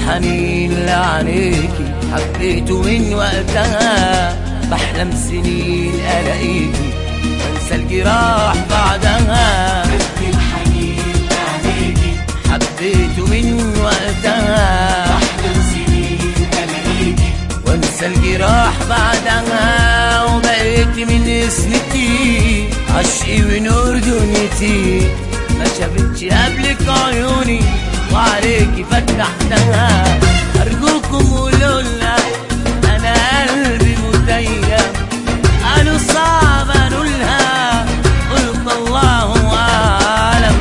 الحنين لعينيكي حبيته من وقتها بحلم سنين الاقيكي وانسى الجراح بعدها خدني الحنين لعينيكي حبيته من وقتها بحلم سنين الاقيكي وانسى الجراح بعدها وبقيت من سنتي عشقي ونور دنيتي ما شافتش قبلك عيوني وعليكي فتحتها ارجوكم قولوا لنا انا قلبي متيم قالوا صعب انولها قلت الله اعلم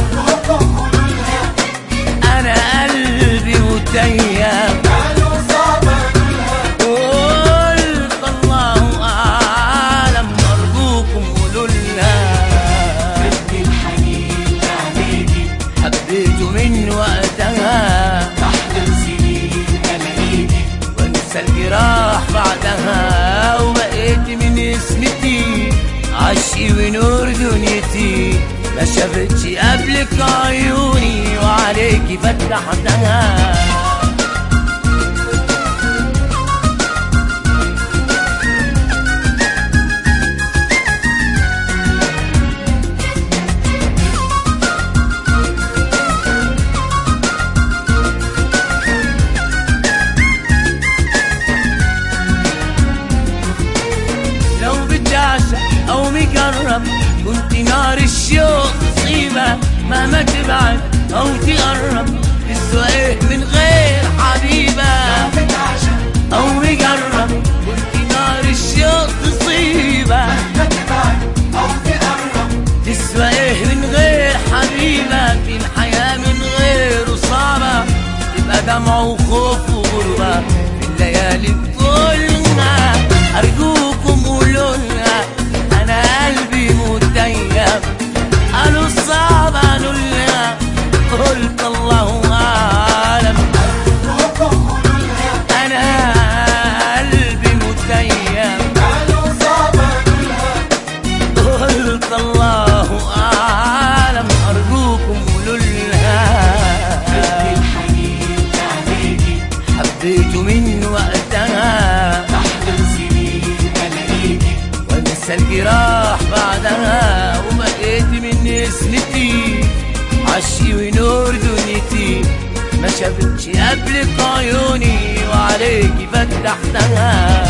انا قلبي متيم قالوا صعب قلت الله أعلم أرجوكم قولوا لنا خدني الحنين لعينيكي حبيته من وقتها بحلم سنين الاقيكي وانسى الجراح بعدها وبقيت من اسمتي عشقي ونور دنيتي ما شافتش قبلك عيوني وعليكي فتحتها لو بتعشق او مجرب كنت نار الشوق تصيبة مهما تبعد او تقرب السؤال من غير حبيبة بتعشق او مجرب كنت نار الشوق تصيبة تتبعد او تقرب تسوى ايه من غير حبيبة في الحياة من غيره صعبة تبقى دمع وخوف وغربة في الليالي كلها أرجوكم قولوا لنا أنا قلبي متيم قالوا صعب قالوا لنا قلت الله أعلم أنا قلبي متيم قالوا صعب قلت الله أعلم أرجوكم قولوا لها خدني الحنين لعينيكي حبيته من وقتها بحلم سنين الاقيكي وانسى الجراح بعدها وبقيت من اسمتي عشقي ونور دنيتي ما شافتش قبلك عيوني وعليكي فتحتها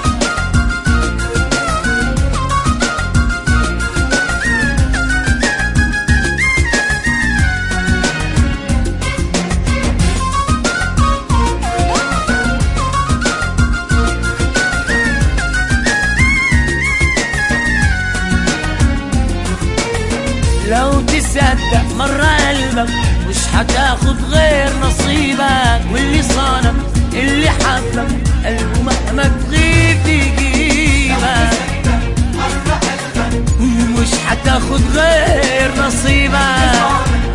لو تصدق مرة قلبك مش هتاخد غير نصيبك واللي صانك اللي حبك قلبه مهما تغيب يجيبك مش هتاخد غير نصيبك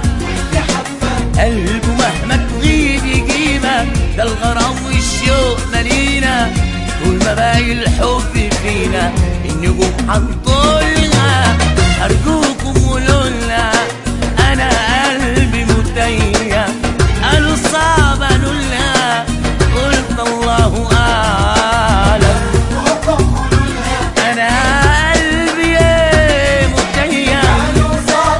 قلبه مهما تغيب يجيبك ده الغرام والشوق مالينا طول ما باقي الحب فينا النجوم هنطولها ارجوكم قولوا لنا انا قلبي متيم قالوا صعب قالوا لنا قلت الله اعلم انا قلبي متيم قالوا صعب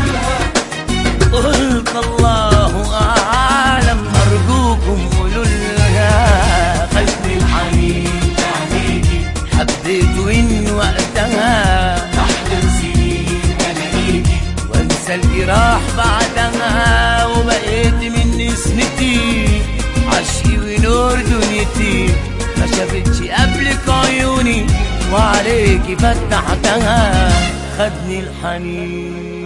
قلت الله أعلم أرجوكم قولوا لها خدني الحنين لعينيكي حبيت وين وقتها بحلم سنين الاقيكي وانسى الجراح بعدها وبقيت من نسمتي عشقي ونور دنيتي ما شافتش قبلك عيوني وعليكي فتحتها خدني الحنين